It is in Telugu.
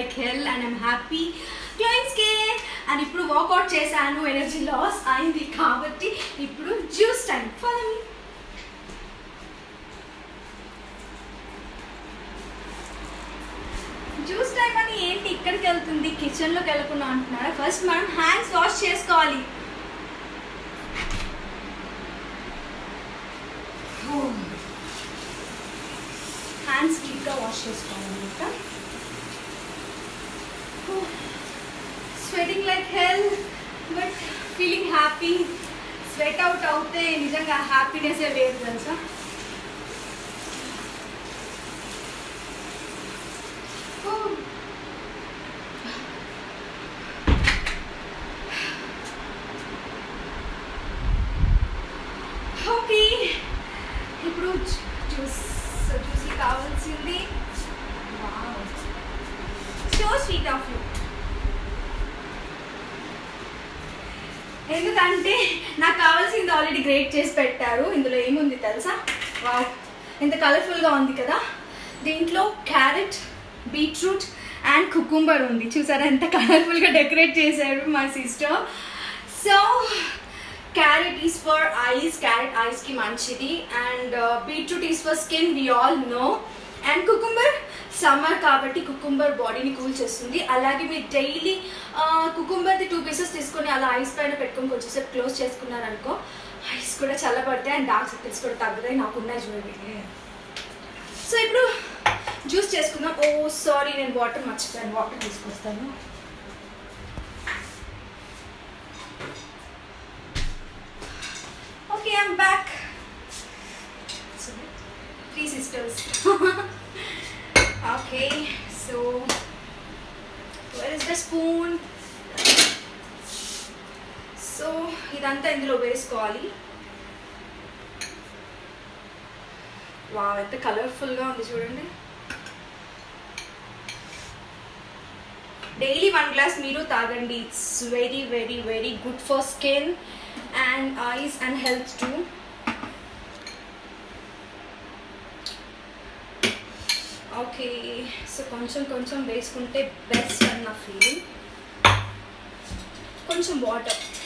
Like hell and I'm happy glowing skin and ఇప్పుడు వర్కౌట్ చేశాను ఎనర్జీ లాస్ అయింది కాబట్టి ఇప్పుడు juice time follow me juice time అని ఏంటి ఇక్కడికి వెళ్తుంది కిచెన్లోకి వెళ్ళకుండా అంటున్నారా ఫస్ట్ మనం హ్యాండ్స్ వాష్ చేసుకోవాలి హ్యాండ్స్ నీట్గా వాష్ చేసుకోవాలన్నమాట sweating like hell but feeling happy sweat out అవుతే నిజంగా హ్యాపీనెస్ వేరు తెలుసా Oh. ఓకే ఇప్పుడు జ్యూస్ జ్యూసీ కావాల్సింది సో స్వీట్ ఆఫ్ యూ ఎందుకంటే నాకు కావాల్సింది ఆల్రెడీ గ్రేట్ చేసి పెట్టారు ఇందులో ఏముంది తెలుసా వావ్ ఎంత కలర్ఫుల్గా ఉంది కదా దీంట్లో క్యారెట్ బీట్రూట్ అండ్ కుకుంబర్ ఉంది చూసారా ఎంత కలర్ఫుల్గా డెకరేట్ చేశారు మా sister so carrot is for eyes carrot ఐస్కి మంచిది and beetroot is for skin we all know and cucumber summer కాబట్టి కుకుంబర్ బాడీని కూల్ చేస్తుంది అలాగే మీరు డైలీ కుకుంబర్ది టూ పీసెస్ తీసుకొని అలా ఐస్ పైన పెట్టుకొని కొంచెంసేపు క్లోజ్ చేసుకున్నారనుకో ఐస్ కూడా చల్లబడతాయి అండ్ డార్క్ సర్కిల్స్ కూడా తగ్గుతాయి నాకున్నాయి చూడండి సో ఇప్పుడు జ్యూస్ చేసుకుందాం ఓ సారీ నేను వాటర్ మర్చిపోయాను వాటర్ తీసుకొస్తాను okay I'm back three sisters okay so where is the spoon so ఇదంతా ఇందులో వేసుకోవాలి వా ఎంత కలర్ఫుల్గా ఉంది చూడండి డైలీ వన్ గ్లాస్ మీరు తాగండి it's very very very good for skin and eyes and health too okay so కొంచెం కొంచెం వేసుకుంటే బెస్ట్ అన్న ఫీలింగ్ కొంచెం వాటర్